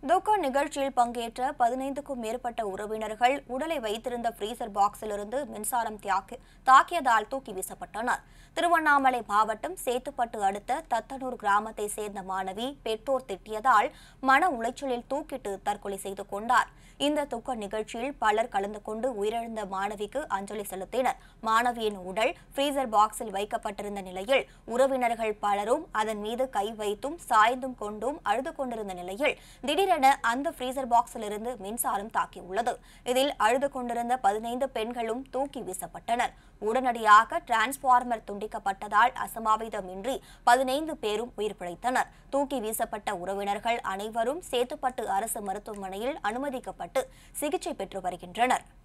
துக்க நிகழ்ச்சியில் பங்கேற்ற பதினைந்துக்கும் மேற்பட்ட உறவினர்கள் உடலை வைத்திருந்த ஃப்ரீசர் பாக்ஸிலிருந்து மின்சாரம் தியாக்கி தாக்கியதால் தூக்கி வீசப்பட்டனர் திருவண்ணாமலை மாவட்டம் சேத்துப்பட்டு அடுத்த தத்தனூர் கிராமத்தை சேர்ந்த மாணவி பெற்றோர் திட்டியதால் மன உளைச்சலில் தூக்கிட்டு தற்கொலை செய்து கொண்டார் இந்த துக்க நிகழ்ச்சியில் பலர் கலந்து கொண்டு உயிரிழந்த மாணவிக்கு அஞ்சலி செலுத்தினர் மாணவியின் உடல் ஃப்ரீசர் பாக்ஸில் வைக்கப்பட்டிருந்த நிலையில் உறவினர்கள் பலரும் அதன் மீது கை வைத்தும் சாய்ந்தும் கொண்டும் அழுது கொண்டிருந்த நிலையில் திடீரென அந்த ஃப்ரீசர் பாக்ஸில் இருந்து மின்சாரம் தாக்கியுள்ளது இதில் அழுது கொண்டிருந்த பதினைந்து பெண்களும் தூக்கி வீசப்பட்டனர் உடனடியாக டிரான்ஸ்பார்மர் துண்டிக்கப்பட்டதால் அசம்பாவிதமின்றி பதினைந்து பேரும் உயிர் பிழைத்தனர் தூக்கி வீசப்பட்ட உறவினர்கள் அனைவரும் சேத்துப்பட்டு அரசு மருத்துவமனையில் அனுமதிக்கப்பட்டு சிகிச்சை பெற்று வருகின்றனர்